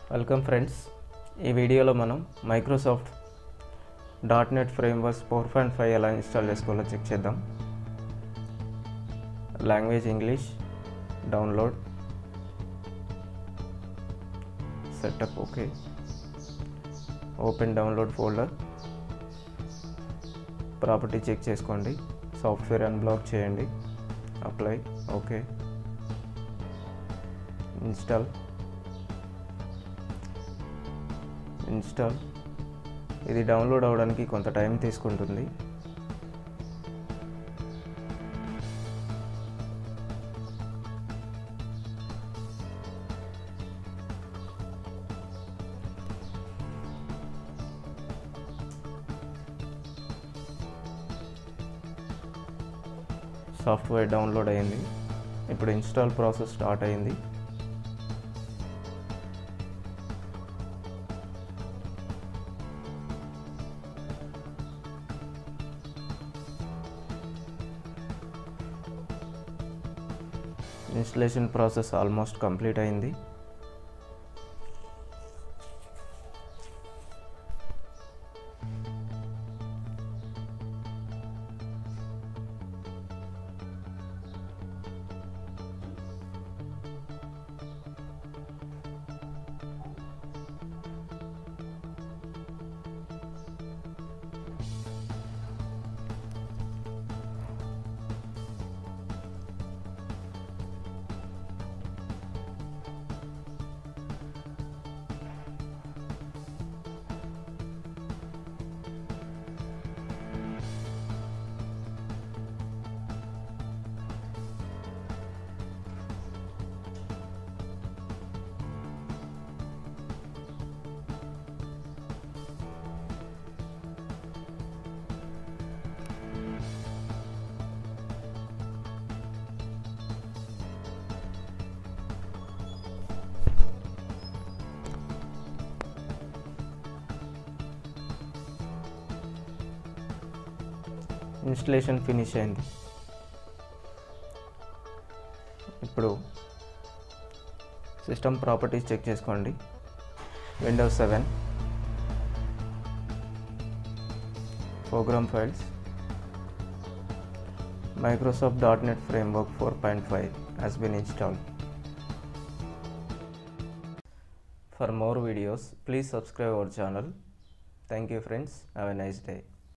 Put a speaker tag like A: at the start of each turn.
A: welcome friends ఈ వీడియోలో మనం Microsoft dot net frameworks four point five ఎలా ఇన్స్టాల్ చేసుకోవాలో చెక్ చేద్దాం language English download setup okay open download folder property check చేసుకోండి సాఫ్ట్వేర్ అన్బ్లాక్ చేయండి అప్లై ఓకే ఇన్స్టాల్ ఇన్స్టాల్ ఇది డౌన్లోడ్ అవ్వడానికి కొంత టైం తీసుకుంటుంది సాఫ్ట్వేర్ డౌన్లోడ్ అయింది ఇప్పుడు ఇన్స్టాల్ ప్రాసెస్ స్టార్ట్ అయింది ఇన్స్టలేషన్ ప్రాసెస్ ఆల్మోస్ట్ కంప్లీట్ అయింది ఇన్స్టలేషన్ ఫినిష్ అయింది ఇప్పుడు సిస్టమ్ ప్రాపర్టీస్ చెక్ చేసుకోండి Windows seven program files Microsoft dot net framework four point five has been installed for more videos please subscribe our channel thank you friends have a nice day